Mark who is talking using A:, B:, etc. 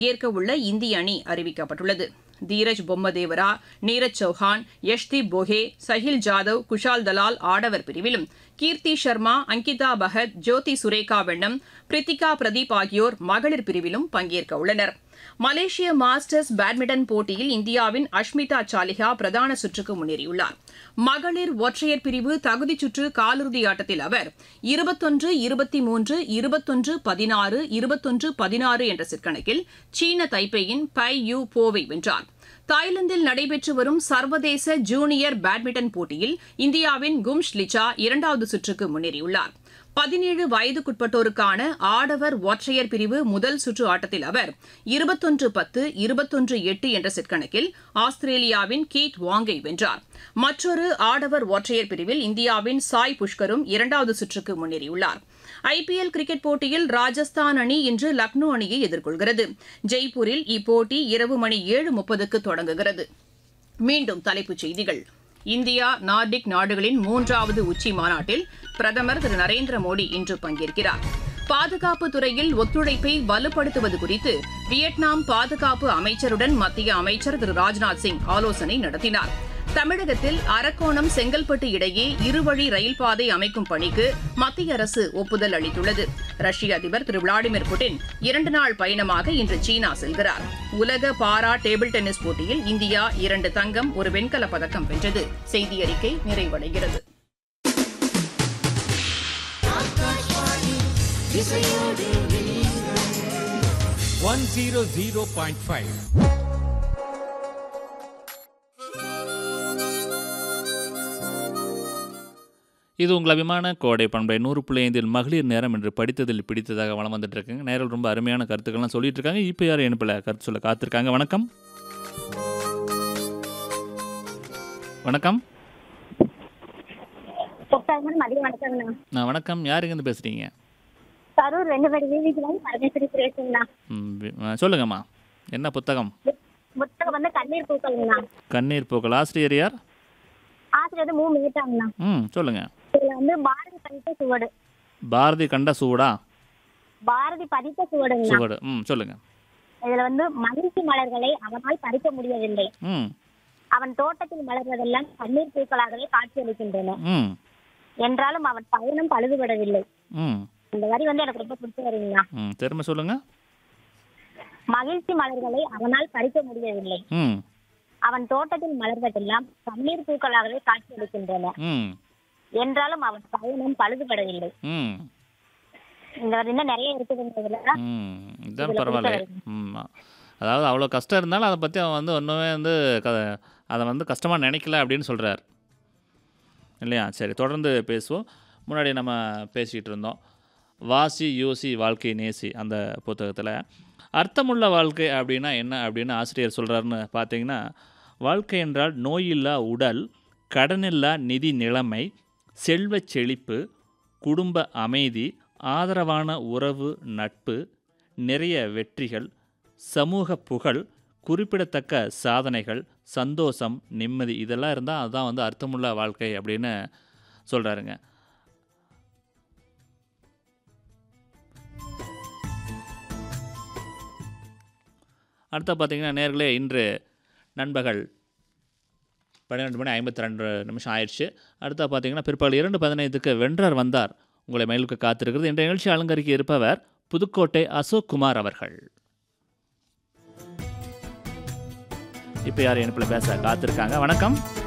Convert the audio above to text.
A: ஏற்க உள்ள இந்திய அணி அறிவிக்கப்பட்டுள்ளது தீரஜ் பொம்மதேவரா நீரஜ் சௌஹான் யஷ்தீப் போஹே சஹில் ஜாதவ் குஷால் தலால் ஆடவர் பிரிவிலும் கீர்த்தி சர்மா அங்கிதா பகத் ஜோதி சுரேகா வெண்ணம் பிரித்திகா பிரதீப் ஆகியோர் மகளிர் பிரிவிலும் பங்கேற்க உள்ளனர் மலேசிய மாஸ்டர்ஸ் பேட்மிண்டன் போட்டியில் இந்தியாவின் அஷ்மிதா சாலிஹா பிரதான சுற்றுக்கு முன்னேறியுள்ளார் மகளிர் ஒற்றையர் பிரிவு தகுதிச் சுற்று காலிறுதி ஆட்டத்தில் அவர் இருபத்தொன்று இருபத்தி மூன்று இருபத்தொன்று பதினாறு இருபத்தொன்று பதினாறு என்ற சிற்கணக்கில் சீன தைப்பேயின் பை யூ போவை வென்றார் தாய்லாந்தில் நடைபெற்று வரும் சர்வதேச ஜூனியர் பேட்மிண்டன் போட்டியில் இந்தியாவின் கும்ஷ் லிச்சா இரண்டாவது சுற்றுக்கு முன்னேறியுள்ளார் பதினேழு வயதுக்குட்பட்டோருக்கான ஆடவர் ஒற்றையர் பிரிவு முதல் சுற்று ஆட்டத்தில் அவர் இருபத்தொன்று பத்து இருபத்தொன்று எட்டு என்ற செட் கணக்கில் ஆஸ்திரேலியாவின் கீத் வாங்கை வென்றார் மற்றொரு ஆடவர் ஒற்றையர் பிரிவில் இந்தியாவின் சாய் புஷ்கரும் இரண்டாவது சுற்றுக்கு முன்னேறியுள்ளார் ஐபிஎல் கிரிக்கெட் போட்டியில் ராஜஸ்தான் அணி இன்று லக்னோ அணியை எதிர்கொள்கிறது ஜெய்ப்பூரில் இப்போட்டி இரவு மணி ஏழு முப்பதுக்கு தொடங்குகிறது மீண்டும் தலைப்புச் செய்திகள் இந்தியா நார்டிக் நாடுகளின் மூன்றாவது உச்சி மாநாட்டில் பிரதமர் திரு நரேந்திர மோடி இன்று பங்கேற்கிறார் பாதுகாப்பு துறையில் ஒத்துழைப்பை வலுப்படுத்துவது குறித்து வியட்நாம் பாதுகாப்பு அமைச்சருடன் மத்திய அமைச்சர் திரு ராஜ்நாத் சிங் ஆலோசனை நடத்தினார் தமிழகத்தில் அரக்கோணம் செங்கல்பட்டு இடையே இருவழி ரயில் பாதை அமைக்கும் பணிக்கு மத்திய அரசு ஒப்புதல் அளித்துள்ளது ரஷ்ய அதிபர் திரு விளாடிமிர் புட்டின் இரண்டு நாள் பயணமாக இன்று சீனா செல்கிறார் உலக பாரா டேபிள் டென்னிஸ் போட்டியில் இந்தியா இரண்டு தங்கம் ஒரு வெண்கலப் பதக்கம் வென்றது செய்தி அறிக்கை நிறைவடைகிறது
B: one zero zero point five
C: இது உங்கள் அபிமான கோடை பண்பை நூறு புள்ளி ஐந்தில் மகளிர் நேரம் என்று படித்ததில் பிடித்ததாக வளம் வந்துட்டு இருக்குங்க நேரில் ரொம்ப அருமையான கருத்துக்கள்லாம் சொல்லிட்டு இருக்காங்க இப்போ யார் இணைப்பில் கருத்து சொல்ல காத்திருக்காங்க வணக்கம் வணக்கம்
D: சார் மதியம் வணக்கம்ண்ணா
C: நான் வணக்கம் யார் இங்கேருந்து பேசுகிறீங்க
D: கரூர் ரெண்டு படி வீதிக்கு வந்து பரமேஸ்வரி சுரேஷுங்கண்ணா
C: ம், வி- ஆ, சொல்லுங்கம்மா என்ன புத்தகம்
D: புத்தகம் வந்து கண்ணீர் பூக்கள்ண்ணா
C: கண்ணீர் பூக்கள் ஆசிரியர் யார்
D: ஆசிரியர் வந்து மூ மீட்டாங்கண்ணா
C: ம் சொல்லுங்கள்
D: இதுல வந்து பாரதி பதித்த சுவடு
C: பாரதி கண்ட சூடா
D: பாரதி பதித்த சுவடுங்கண்ணா
C: சுவடு ம் சொல்லுங்கள்
D: இதுல வந்து மகிழ்ச்சி மலர்களை அவனால் பறிக்க முடியவில்லை
C: ம்
D: அவன் தோட்டத்தில் மலர்வதெல்லாம் கண்ணீர் பூக்களாகவே காட்சியளிக்கின்றன
C: ம்
D: என்றாலும் அவன் பயணம் பழுதுபடவில்லை
C: ம்
D: இந்த வரி வந்து எனக்கு ரொம்ப பிடிச்ச வருங்கண்ணா
C: ம் திரும்ப சொல்லுங்கள்
D: மகிழ்ச்சி மலர்களை அவனால் பறிக்க முடியவில்லை
C: ம்
D: அவன் தோட்டத்தில் மலர்வதெல்லாம் கண்ணீர் பூக்களாகவே காட்சியளிக்கின்றன
C: ம்
D: என்றாலும் அவன் பயணம் பழுதுபடவில்லை
C: ம்
D: இந்த வரி இன்னும் நிறைய இருக்குதுங்கிறதுல
C: ம் இதுதான்
D: இதுல
C: பரவாயில்ல
D: கொடுத்த
C: ம் அதாவது அவ்வளோ கஷ்டம் இருந்தாலும் அதை பற்றி அவன் வந்து ஒன்றுமே வந்து க அதை வந்து கஷ்டமாக நினைக்கல அப்படின்னு சொல்கிறார் இல்லையா சரி தொடர்ந்து பேசுவோம் முன்னாடி நம்ம பேசிக்கிட்டு இருந்தோம் வாசி யோசி வாழ்க்கை நேசி அந்த புத்தகத்தில் அர்த்தமுள்ள வாழ்க்கை அப்படின்னா என்ன அப்படின்னு ஆசிரியர் சொல்கிறாருன்னு பார்த்தீங்கன்னா வாழ்க்கை என்றால் நோயில்லா உடல் கடனில்லா நிதி நிலைமை செல்வச் செழிப்பு குடும்ப அமைதி ஆதரவான உறவு நட்பு நிறைய வெற்றிகள் சமூக புகழ் குறிப்பிடத்தக்க சாதனைகள் சந்தோஷம் நிம்மதி இதெல்லாம் இருந்தால் அதுதான் வந்து அர்த்தமுள்ள வாழ்க்கை அப்படின்னு சொல்கிறாருங்க அடுத்த பார்த்தீங்கன்னா நேர்களே இன்று நண்பகல் பன்னிரெண்டு மணி ஐம்பத்தி ரெண்டு நிமிஷம் ஆயிடுச்சு அடுத்த பார்த்தீங்கன்னா பிற்பகல் இரண்டு பதினைந்துக்கு வென்றார் வந்தார் உங்களை மயிலுக்கு காத்திருக்கிறது என்ற நிகழ்ச்சி அலங்கரிக்க இருப்பவர் புதுக்கோட்டை அசோக் குமார் அவர்கள் இப்போ யார் இணைப்பில் பேச காத்திருக்காங்க வணக்கம்